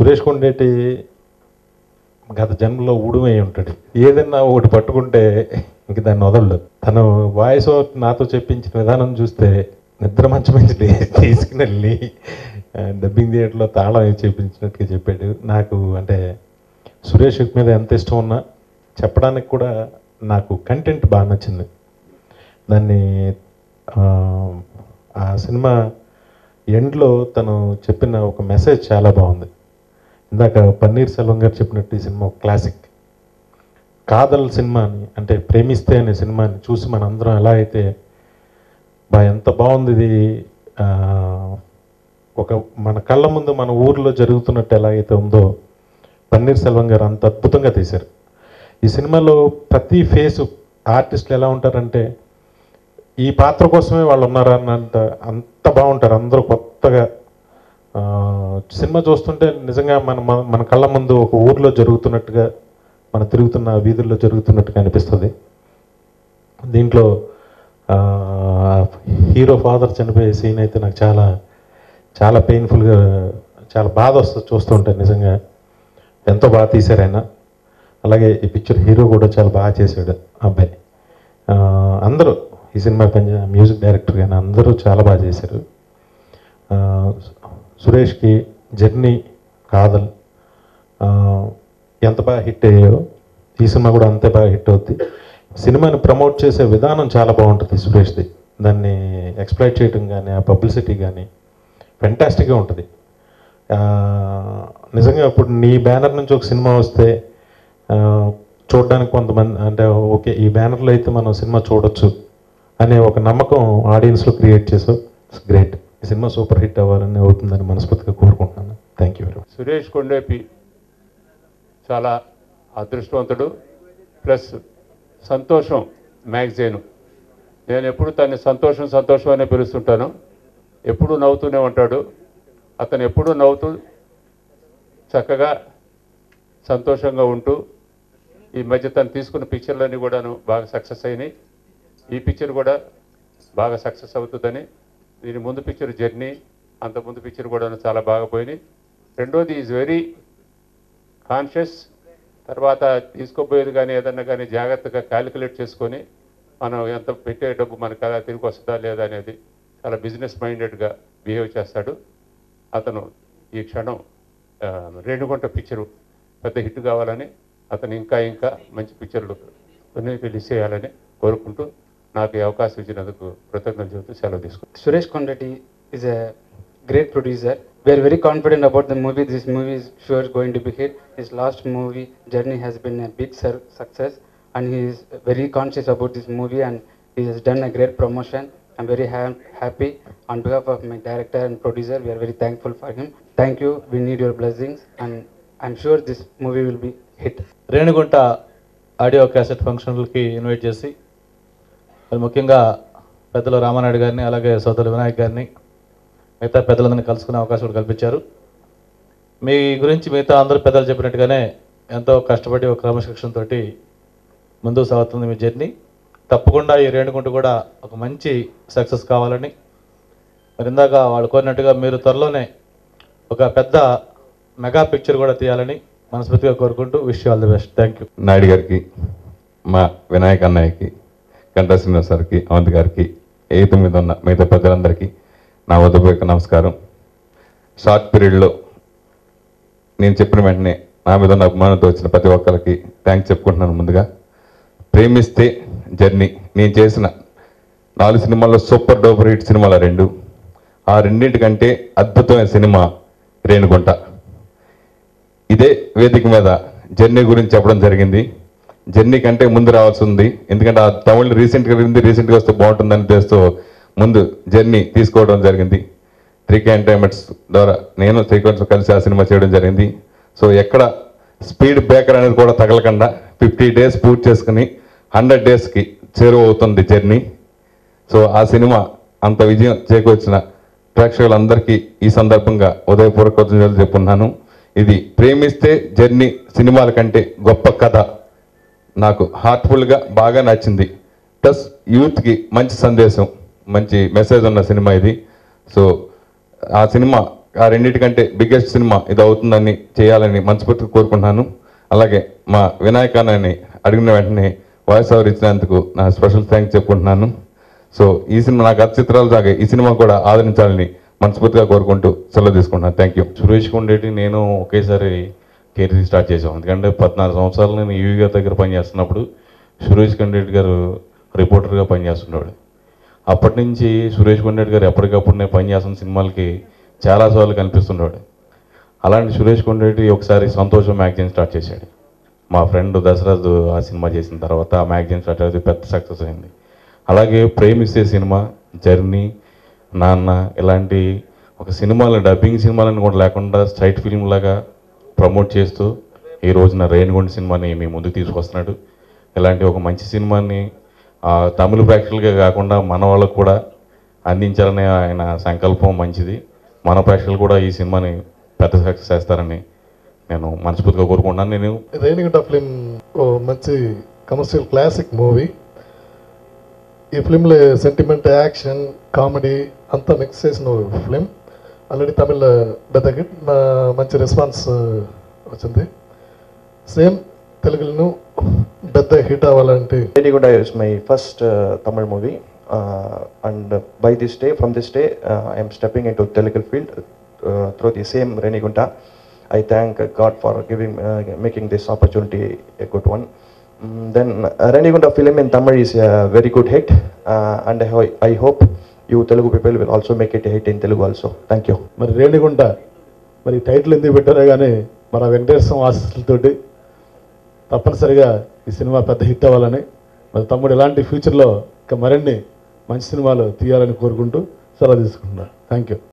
సురేష్ కొండేటి గత జన్మలో ఊడుమై ఉంటాడు ఏదన్నా ఒకటి పట్టుకుంటే ఇంక దాన్ని వదలడు తను వాయిస్ ఓవర్ నాతో చెప్పించిన విధానం చూస్తే నిద్ర మంచి మంచి తీసుకుని వెళ్ళి డబ్బింగ్ థియేటర్లో తాళం వేసి చెప్పించినట్టుగా చెప్పాడు నాకు అంటే సురేష్ మీద ఎంత ఇష్టం ఉన్నా చెప్పడానికి కూడా నాకు కంటెంట్ బాగా నచ్చింది దాన్ని ఆ, ఆ సినిమా ఎండ్లో తను చెప్పిన ఒక మెసేజ్ చాలా బాగుంది ఇందాక పన్నీర్ సెల్వం గారు చెప్పినట్టు ఈ సినిమా ఒక క్లాసిక్ కాదల్ సినిమాని అంటే ప్రేమిస్తే అనే సినిమాని చూసి మనందరం ఎలా అయితే బా ఎంత బాగుంది ఇది ఆ, ఒక మన కళ్ళ ముందు మన ఊర్లో జరుగుతున్నట్టు ఎలా అయితే ఉందో పన్నీర్ సెల్వం గారు అంత అద్భుతంగా తీశారు ఈ సినిమాలో ప్రతి ఫేసు ఆర్టిస్టులు ఎలా ఉంటారంటే ఈ పాత్ర కోసమే వాళ్ళు ఉన్నారా అన్నంత అంత బాగుంటారు అందరూ కొత్తగా ఆ, సినిమా చూస్తుంటే నిజంగా మన మన- మన కళ్ళ ముందు ఒక ఊర్లో జరుగుతున్నట్టుగా మన తిరుగుతున్న వీధుల్లో జరుగుతున్నట్టుగా అనిపిస్తుంది దీంట్లో ఆ, హీరో ఫాదర్ చనిపోయే సీన్ అయితే నాకు చాలా చాలా పెయిన్ఫుల్గా చాలా బాధ వస్తుంది చూస్తుంటే నిజంగా ఎంతో బాగా తీశారు ఆయన అలాగే ఈ పిక్చర్ హీరో కూడా చాలా బాగా చేశాడు ఆ అబ్బాయి ఆ, అందరూ ఈ సినిమా పని మ్యూజిక్ డైరెక్టర్ కానీ అందరూ చాలా బాగా చేశారు ఆ, సురేష్కి జర్నీ కాదల్ ఆ, ఎంత బాగా హిట్ అయ్యాయో ఈ సినిమా కూడా అంతే బాగా హిట్ అవుద్ది సినిమాని ప్రమోట్ చేసే విధానం చాలా బాగుంటుంది సురేష్ది దాన్ని ఎక్స్ప్లైట్ చేయడం కానీ ఆ పబ్లిసిటీ కానీ ఫెంటాస్టిక్గా ఉంటుంది ఆ, నిజంగా ఇప్పుడు నీ బ్యానర్ నుంచి ఒక సినిమా వస్తే ఆ, చూడడానికి కొంతమంది అంటే ఓకే ఈ బ్యానర్లో అయితే మనం సినిమా చూడొచ్చు అనే ఒక నమ్మకం ఆడియన్స్లో క్రియేట్ చేసావు ఇట్స్ గ్రేట్ ఈ సినిమా సూపర్ హిట్ అవ్వాలని అవుతుందని మనస్ఫూర్తిగా కోరుకుంటున్నాను thank you very much Suresh Kondepi చాలా అదృష్టవంతుడు ప్లస్ సంతోషం మ్యాగజైన్ నేను ఎప్పుడు తన్ని సంతోషం సంతోషం అనే పిలుస్తుంటాను ఎప్పుడు నవ్వుతూనే ఉంటాడు అతను ఎప్పుడు నవ్వుతూ చక్కగా సంతోషంగా ఉంటూ ఈ మధ్య తను తీసుకున్న పిక్చర్లన్నీ కూడాను బాగా సక్సెస్ అయినాయి ఈ పిక్చర్ కూడా బాగా సక్సెస్ అవుతుందని దీని ముందు పిక్చర్ జర్నీ అంత ముందు పిక్చర్ కూడా చాలా బాగా పోయినాయి రెండోది ఈజ్ వెరీ కాన్షియస్ తర్వాత తీసుకోపోయేది కానీ ఏదన్నా కానీ జాగ్రత్తగా క్యాలిక్యులేట్ చేసుకొని మనం ఎంత పెట్టే డబ్బు మనకు అలా తిరిగి వస్తుందా లేదా అనేది చాలా బిజినెస్ మైండెడ్గా బిహేవ్ చేస్తాడు అతను ఈ క్షణం ఆ, రేణుగుంట పిక్చరు పెద్ద హిట్ కావాలని అతను ఇంకా ఇంకా మంచి పిక్చర్లు కొన్ని రిలీజ్ చేయాలని కోరుకుంటూ నాకు ఈ అవకాశం ఇచ్చినందుకు కృతజ్ఞతలు చెబుతూ సెలవు తీసుకుంటాను Suresh Kondati is a great producer. We are very confident about the movie. This movie is sure going to be hit. His last movie, Journey, has been a big sur- success, and he is very conscious about this movie, and he has done a great promotion. I'm very ha- happy on behalf of my director and producer. We are very thankful for him. Thank you. We need your blessings, and I'm sure this movie will be hit. Renigunta audio cassette ఫంక్షన్లకి invite చేసి మరి ముఖ్యంగా పెద్దలు రామానాయుడు గారిని అలాగే సోదరులు వినాయక్ గారిని మిగతా పెద్దలందరినీ కలుసుకునే అవకాశం కూడా కల్పించారు మీ గురించి మిగతా అందరూ పెద్దలు చెప్పినట్టుగానే ఎంతో కష్టపడి ఒక క్రమశిక్షణతో ముందుకు సాగుతుంది మీ జర్నీ తప్పకుండా ఈ రేణుగుంట కూడా ఒక మంచి సక్సెస్ కావాలని మరి ఇందాక వాళ్ళు కోరినట్టుగా మీరు త్వరలోనే ఒక పెద్ద మెగా పిక్చర్ కూడా తీయాలని మనస్ఫూర్తిగా కోరుకుంటూ wish all the best thank you Naidu గారికి మా వినాయక్ అన్నయ్యకి గంటా శ్రీనివాస్ గారికి అవంత్ గారికి ఎయిత్ మీద ఉన్న మిగతా పెద్దలందరికీ నా ఉదయపూర్వక నమస్కారం షార్ట్ పీరియడ్లో నేను చెప్పిన వెంటనే నా మీద ఉన్న అభిమానంతో వచ్చిన ప్రతి ఒక్కరికి థ్యాంక్స్ చెప్పుకుంటున్నాను ముందుగా ప్రేమిస్తే జర్నీ నేను చేసిన నాలుగు సినిమాల్లో సూపర్ డూపర్ హిట్ సినిమాల రెండు ఆ రెండింటికంటే అద్భుతమైన సినిమా రేణుగుంట ఇదే వేదిక మీద జర్నీ గురించి చెప్పడం జరిగింది జర్నీ కంటే ముందు రావాల్సి ఉంది ఎందుకంటే ఆ తమిళ్ రీసెంట్గా వెళ్ళింది రీసెంట్గా వస్తే బాగుంటుందని తెస్తూ ముందు జర్నీ తీసుకోవడం జరిగింది త్రీ కే ఎంటర్టైన్మెంట్స్ ద్వారా నేను శ్రీకాంత్ కలిసి ఆ సినిమా చేయడం జరిగింది సో ఎక్కడ స్పీడ్ బ్రేకర్ అనేది కూడా తగలకుండా ఫిఫ్టీ డేస్ పూర్తి చేసుకుని హండ్రెడ్ డేస్కి చేరువ అవుతుంది జర్నీ సో ఆ సినిమా అంత విజయం చేకూర్చిన ప్రేక్షకులందరికీ ఈ సందర్భంగా ఉదయపూర్వక కృతజ్ఞతలు చెప్పున్నాను ఇది ప్రేమిస్తే జర్నీ సినిమాల కంటే గొప్ప కథ నాకు హార్ట్ఫుల్గా బాగా నచ్చింది ప్లస్ యూత్కి మంచి సందేశం మంచి మెసేజ్ ఉన్న సినిమా ఇది సో ఆ సినిమా ఆ రెండింటికంటే బిగ్గెస్ట్ సినిమా ఇది అవుతుందని చేయాలని మనస్ఫూర్తిగా కోరుకుంటున్నాను అలాగే మా వినాయక్ అన్నని అడిగిన వెంటనే వాయిస్ ఓవర్ ఇచ్చినందుకు నా స్పెషల్ థ్యాంక్స్ చెప్పుకుంటున్నాను సో ఈ సినిమా నా గత చిత్రాలు సాగే ఈ సినిమా కూడా ఆదరించాలని మనస్ఫూర్తిగా కోరుకుంటూ సెలవు తీసుకుంటున్నాను థ్యాంక్ యూ సురేష్ కొండేటి నేను ఒకేసారి కెరీర్ స్టార్ట్ చేసాం ఎందుకంటే పద్నాలుగు సంవత్సరాలు నేను యూవీ గారి దగ్గర పనిచేస్తున్నప్పుడు సురేష్ కొండేటి గారు రిపోర్టర్గా పనిచేస్తున్నాడు అప్పటి నుంచి సురేష్ కొండేటి గారు ఎప్పటికప్పుడు నేను పనిచేస్తున్న సినిమాలకి చాలాసార్లు కనిపిస్తున్నాడు అలాంటి సురేష్ కొండేటి ఒకసారి సంతోషం మ్యాగజైన్ స్టార్ట్ చేశాడు మా ఫ్రెండ్ దశరథ్ ఆ సినిమా చేసిన తర్వాత ఆ మ్యాగజైన్ స్టార్ట్ అయితే పెద్ద సక్సెస్ అయింది అలాగే ప్రేమిస్తే సినిమా జర్నీ నాన్న ఇలాంటి ఒక సినిమాలు డబ్బింగ్ సినిమాలను కూడా లేకుండా స్ట్రైట్ ఫిల్మ్ లాగా ప్రమోట్ చేస్తూ ఈ రోజున రేణిగుండ సినిమాని మీ ముందుకు తీసుకొస్తున్నాడు ఇలాంటి ఒక మంచి సినిమాని ఆ, తమిళ ప్రేక్షకులకే కాకుండా మన వాళ్ళకు కూడా అందించాలనే ఆయన సంకల్పం మంచిది మన ప్రేక్షకులు కూడా ఈ సినిమాని పెద్ద సక్సెస్ చేస్తారని నేను మనస్ఫూర్తిగా కోరుకుంటున్నాను నేను రేణిగుంట ఫిలిం ఓ మంచి కమర్షియల్ క్లాసిక్ మూవీ ఈ ఫిలింలో సెంటిమెంట్ యాక్షన్ కామెడీ అంతా మిక్స్ చేసిన ఫిలిం ఆల్రెడీ తమిళ పెద్ద హిట్ మా- మంచి రెస్పాన్స్ వచ్చింది సేమ్ తెలుగులో పెద్ద హిట్ అవ్వాలంటే Renigunda is my first uh, Tamil movie, uh, and uh, by this day, from this day, uh, I am stepping into Telugu field uh, through the same Renigunda. I thank uh, God for giving, uh, making this opportunity a good one. Mm, then uh, Renigunda film in Tamil is a very good hit, uh, and I, ho- I hope you Telugu people will also make it a hit in Telugu also. Thank you. మరి రేణిగుంట మరి title ఎందుకు పెట్టారో కానీ మన వెంకటేశ్వర ఆశీస్సులతోటి తప్పనిసరిగా ఈ cinema పెద్ద hit అవ్వాలని మరి తమ్ముడు ఇలాంటి ఫ్యూచర్లో ఇంకా మరిన్ని మంచి సినిమాలు తీయాలని కోరుకుంటూ సెలవు తీసుకుంటున్నాను థ్యాంక్ యూ